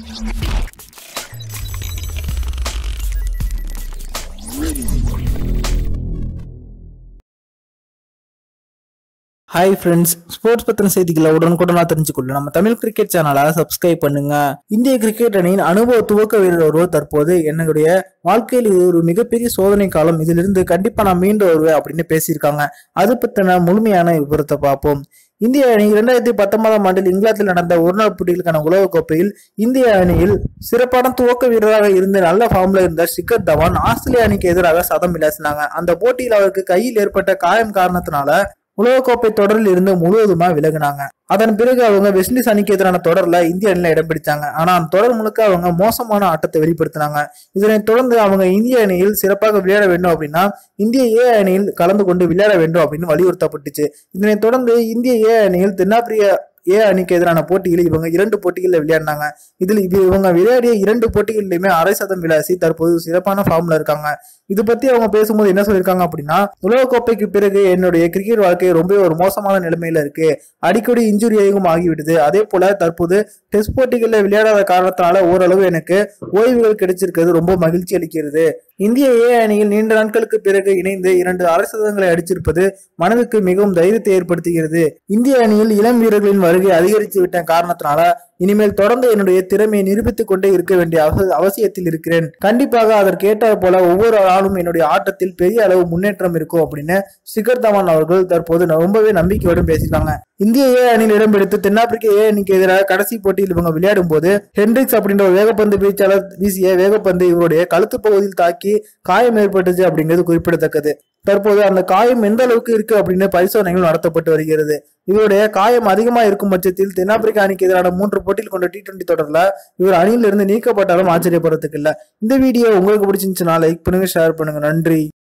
hi friends sports பத்தின செய்திகளை உடனுக்குடனா தெரிஞ்சுக்கொள்ள நம்ம தமிழ் கிரிக்கெட் சேனலை சப்ஸ்கிரைப் பண்ணுங்க இந்திய கிரிக்கெட் அணியின் அனுபவ துவக்க வீரர் ஒருவர் தற்போது என்னுடைய வாழ்க்கையில் இது ஒரு மிகப்பெரிய சோதனை காலம் இதிலிருந்து கண்டிப்பா நான் மீண்டு வருவேன் அப்படின்னு பேசியிருக்காங்க அது பத்தின முழுமையான விவரத்தை பார்ப்போம் இந்திய அணி இரண்டாயிரத்தி பத்தொன்பதாம் ஆண்டில் இங்கிலாந்தில் நடந்த ஒருநாள் போட்டிகளுக்கான உலகக்கோப்பையில் இந்திய அணியில் சிறப்பான துவக்க வீரராக இருந்து நல்ல ஃபார்ம்ல இருந்த ஷிகர் தவான் ஆஸ்திரேலிய அணிக்கு எதிராக சதம் விளாசினாங்க அந்த போட்டியில் அவருக்கு கையில் ஏற்பட்ட காயம் காரணத்தினால உலகக்கோப்பை தொடரில் இருந்து முழுவதுமா விலகினாங்க அதன் பிறகு அவங்க வெஸ்ட் இண்டீஸ் அணிக்கு எதிரான தொடர்ல இந்திய அணியில இடம் பிடிச்சாங்க ஆனா அந்த தொடர் முழுக்க அவங்க மோசமான ஆட்டத்தை வெளிப்படுத்தினாங்க இதனைத் தொடர்ந்து அவங்க இந்திய அணியில் சிறப்பாக விளையாட வேண்டும் அப்படின்னா இந்திய ஏ அணியில் கலந்து கொண்டு விளையாட வேண்டும் அப்படின்னு வலியுறுத்தப்பட்டுச்சு இதனைத் தொடர்ந்து இந்திய ஏ அணியில் தென்னாப்பிரிய ஏ அணிக்கு எதிரான போட்டியில் இவங்க இரண்டு போட்டிகளில் விளையாடினாங்க இதில் இது இவங்க விளையாடிய இரண்டு போட்டிகளிலுமே அரை சதம் விளாசி தற்போது சிறப்பான ஃபார்ம்ல இருக்காங்க இது பத்தி அவங்க பேசும்போது என்ன சொல்லியிருக்காங்க அப்படின்னா உலகக்கோப்பைக்கு பிறகு என்னுடைய கிரிக்கெட் வாழ்க்கை ரொம்ப ஒரு மோசமான நிலைமையில இருக்கு அடிக்கடி இன்ஜுரி அதிகம் ஆகிவிடுது அதே போல தற்போது டெஸ்ட் போட்டிகளில் விளையாடாத காரணத்தினால ஓரளவு எனக்கு ஓய்வுகள் கிடைச்சிருக்கிறது ரொம்ப மகிழ்ச்சி அளிக்கிறது இந்திய ஏ அணியில் நீண்ட நாட்களுக்கு பிறகு இணைந்து இரண்டு அரை சதங்களை அடிச்சிருப்பது மனதுக்கு மிகவும் தைரியத்தை ஏற்படுத்துகிறது இந்திய அணியில் இளம் வீரர்களின் வருகை அதிகரித்து விட்ட காரணத்தினால இனிமேல் தொடர்ந்து என்னுடைய திறமையை நிரூபித்துக் கொண்டே இருக்க வேண்டிய அவ- அவசியத்தில் இருக்கிறேன் கண்டிப்பாக அதற்கு ஏற்றாற் போல ஒவ்வொரு நாளும் என்னுடைய ஆட்டத்தில் பெரிய அளவு முன்னேற்றம் இருக்கும் அப்படின்னு சிகர் தவான் அவர்கள் தற்போது ரொம்பவே நம்பிக்கையோடு பேசியிருக்காங்க இந்திய ஏ அணியில் இடம் பிடித்து தென்னாப்பிரிக்க ஏ அணிக்கு எதிராக கடைசி போட்டியில் இவங்க விளையாடும் போது ஹென்ரிக்ஸ் அப்படின்ற ஒரு வேகப்பந்து வீச்சாளர் வீசிய வேகப்பந்து இவருடைய கழுத்து பகுதியில் தாக்கி காயம் ஏற்பட்டுச்சு அப்படிங்கிறது குறிப்பிடத்தக்கது தற்போது அந்த காயம் எந்த அளவுக்கு இருக்கு அப்படின்னு பரிசோதனைகள் நடத்தப்பட்டு வருகிறது இவருடைய காயம் அதிகமா இருக்கும் பட்சத்தில் தென்னாப்பிரிக்கா அணிக்கு எதிரான மூன்று போட்டியில் கொண்ட டி டுவெண்டி தொடர்ல இவர் அணியிலிருந்து நீக்கப்பட்டாலும் ஆச்சரியப்படுறதுக்கு இல்ல இந்த வீடியோ உங்களுக்கு பிடிச்சிருந்துச்சுன்னா லைக் பண்ணுங்க ஷேர் பண்ணுங்க நன்றி